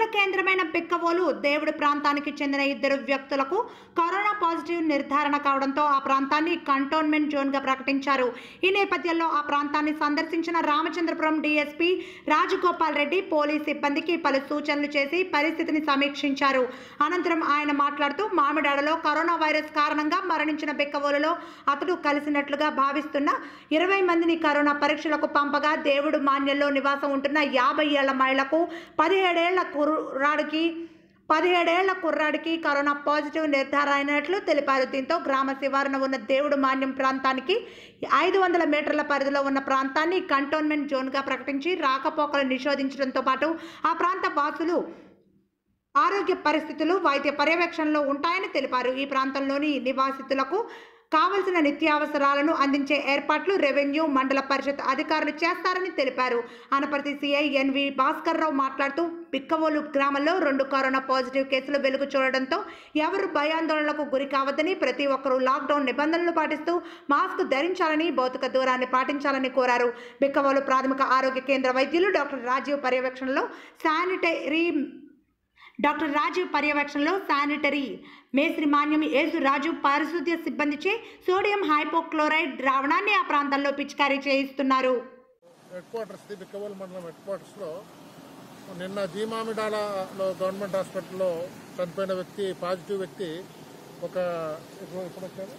కేంద్రమైన పిక్కవోలు దేవుడి ప్రాంతానికి చెందిన ఇద్దరు వ్యక్తులకు కరోనా పాజిటివ్ నిర్ధారణ కావడంతో ఆ ప్రాంతాన్ని కంటోన్మెంట్ జోన్గా ప్రకటించారు ఈ నేపథ్యంలో ఆ ప్రాంతాన్ని సందర్శించిన రామచంద్రపురం డీఎస్పీ రాజగోపాల్ రెడ్డి పోలీస్ సిబ్బందికి పలు సూచనలు చేసి పరిస్థితిని సమీక్షించారు అనంతరం ఆయన మాట్లాడుతూ మామిడాడలో కరోనా వైరస్ కారణంగా మరణించిన బిక్కవోలులో అతడు కలిసినట్లుగా భావిస్తున్న ఇరవై మందిని కరోనా పరీక్షలకు పంపగా దేవుడు మాన్యంలో నివాసం ఉంటున్న యాభై ఏళ్ల మహిళకు పదిహేడేళ్ల కుర్రాడికి పదిహేడేళ్ల కుర్రాడికి కరోనా పాజిటివ్ నిర్ధారణ అయినట్లు తెలిపారు దీంతో గ్రామ శివారున ఉన్న దేవుడు మాన్యం ప్రాంతానికి ఐదు వందల మీటర్ల పరిధిలో ఉన్న ప్రాంతాన్ని కంటోన్మెంట్ జోన్గా ప్రకటించి రాకపోకలు నిషేధించడంతో పాటు ఆ ప్రాంత వాసులు ఆరోగ్య పరిస్థితులు వైద్య పర్యవేక్షణలో ఉంటాయని తెలిపారు ఈ ప్రాంతంలోని నివాసితులకు కావలసిన నిత్యావసరాలను అందించే ఏర్పాట్లు రెవెన్యూ మండల పరిషత్ అధికారులు చేస్తారని తెలిపారు అనపర్తి సిఐ ఎన్వి భాస్కర్ రావు మాట్లాడుతూ బిక్కవోలు గ్రామంలో రెండు కరోనా పాజిటివ్ కేసులు వెలుగు చూడడంతో ఎవరు భయాందోళనలకు గురి కావద్దని ప్రతి ఒక్కరూ లాక్డౌన్ నిబంధనలు పాటిస్తూ మాస్క్ ధరించాలని భౌతిక దూరాన్ని పాటించాలని కోరారు బిక్కవోలు ప్రాథమిక ఆరోగ్య కేంద్ర వైద్యులు డాక్టర్ రాజీవ్ పర్యవేక్షణలో శానిటరీ డాక్టర్ రాజీవ్ పర్యవేక్షణలో శానిటరీ మేస్త్రి మాన్యం యేసు రాజు పారిశుద్ధ్య సిబ్బందిచే సోడియం హైపోక్లోరైడ్ ద్రావణాన్ని ఆ ప్రాంతంలో పిచికారీ చేయిస్తున్నారు హెడ్ క్వార్టర్స్ ది బిక్కవల్ మండలం హెడ్ క్వార్టర్స్లో నిన్న జీమామిడాలలో గవర్నమెంట్ హాస్పిటల్లో చనిపోయిన వ్యక్తి పాజిటివ్ వ్యక్తి ఒక ఎప్పుడు ఎప్పుడు వచ్చాడు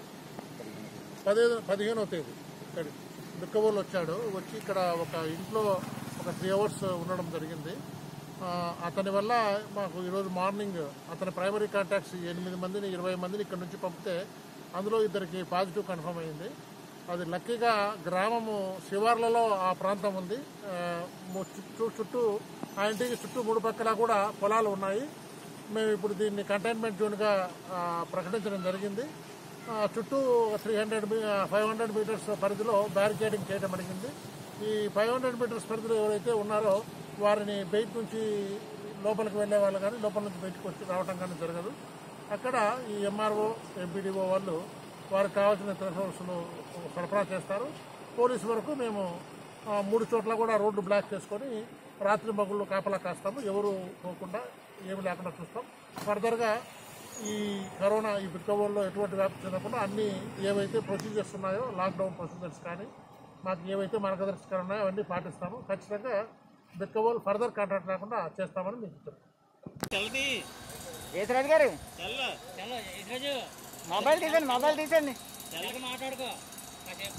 పదిహేను పదిహేనవ తేదీ ఇక్కడ బిక్కవోలు వచ్చాడు వచ్చి ఇక్కడ ఒక ఇంట్లో ఒక త్రీ అవర్స్ ఉండడం జరిగింది ఆ, అతని వల్ల మాకు ఈరోజు మార్నింగ్ అతని ప్రైమరీ కాంటాక్ట్స్ ఎనిమిది మందిని ఇరవై మందిని ఇక్కడ నుంచి పంపితే అందులో ఇద్దరికి పాజిటివ్ కన్ఫర్మ్ అయింది అది లక్కీగా గ్రామము శివార్లలో ఆ ప్రాంతం ఉంది ఆ, ము- చుట్టూ చుట్టూ ఆ ఇంటికి చుట్టూ మూడు పక్కల కూడా పొలాలు ఉన్నాయి మేము ఇప్పుడు దీన్ని కంటైన్మెంట్ జోన్గా ఆ, ప్రకటించడం జరిగింది ఆ, చుట్టూ three hundred five hundred metres పరిధిలో బ్యారికేడింగ్ చేయడం జరిగింది ఈ ఫైవ్ హండ్రెడ్ మీటర్స్ పరిధిలో ఎవరైతే ఉన్నారో వారిని బయట నుంచి లోపలికి వెళ్ళే వాళ్ళు కానీ లోపల నుంచి బయటకు వచ్చి రావడం కానీ జరగదు అక్కడ ఈ ఎంఆర్ఓ ఎంపీడీఓ వాళ్ళు వారికి కావాల్సిన థ్రెషోల్స్ను సరఫరా చేస్తారు పోలీసు వరకు మేము ఆ, మూడు చోట్ల కూడా రోడ్డు బ్లాక్ చేసుకొని రాత్రి మగుళ్ళు కాపలా కాస్తాము ఎవరు పోకుండా ఏమి లేకుండా చూస్తాం ఫర్దర్గా ఈ కరోనా ఈ బిక్కవోల్లో ఎటువంటి వ్యాప్తి చెందకుండా అన్ని ఏవైతే ప్రొసీజర్స్ ఉన్నాయో లాక్డౌన్ ప్రొసీజర్స్ కానీ మాకు ఏవైతే మార్గదర్శకాలు ఉన్నాయో అవన్నీ పాటిస్తాము ఖచ్చితంగా బిక్కవోల్ ఫర్దర్ కాంట్రాక్ట్ లేకుండా చేస్తామని మీకు చెప్తాం చల్లది యేసరాజు గారు చల్ల చల్ల ఈరోజు మొబైల్ తీసండి మొబైల్ తీసండి చల్లగా మాట్లాడుకో కాసేపు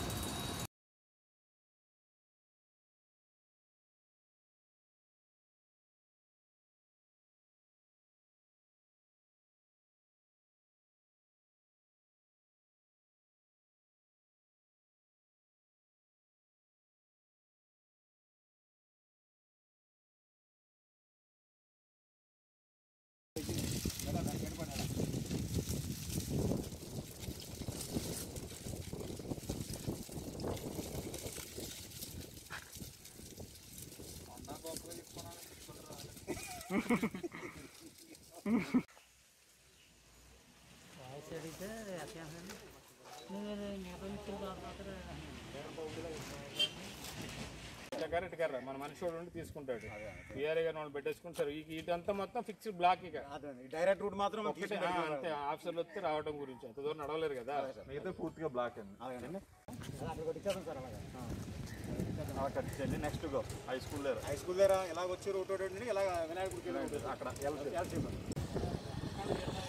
కరెక్ట్ కర్ర మన మనిషి వాడు ఉండి తీసుకుంటాడు పిఆర్ఏ గారిని వాళ్ళు పెట్టేసుకుంటారు ఈ ఇదంతా మొత్తం ఫిక్స్డ్ బ్లాక్ ఇక డైరెక్ట్ రూట్ మాత్రం ఒకటే ఆ, అంతే ఆఫీసర్లు వస్తే రావడం గురించి అంత దూరం నడవలేరు కదా మిగతా పూర్తిగా బ్లాక్ అండి అలా కట్టించండి నెక్స్ట్ గో హై స్కూల్ దగ్గర హై స్కూల్ దగ్గర ఇలా వచ్చి రూట్ ఇలా వినాయకుడికి అక్కడ ఎల్ వెళ్ళి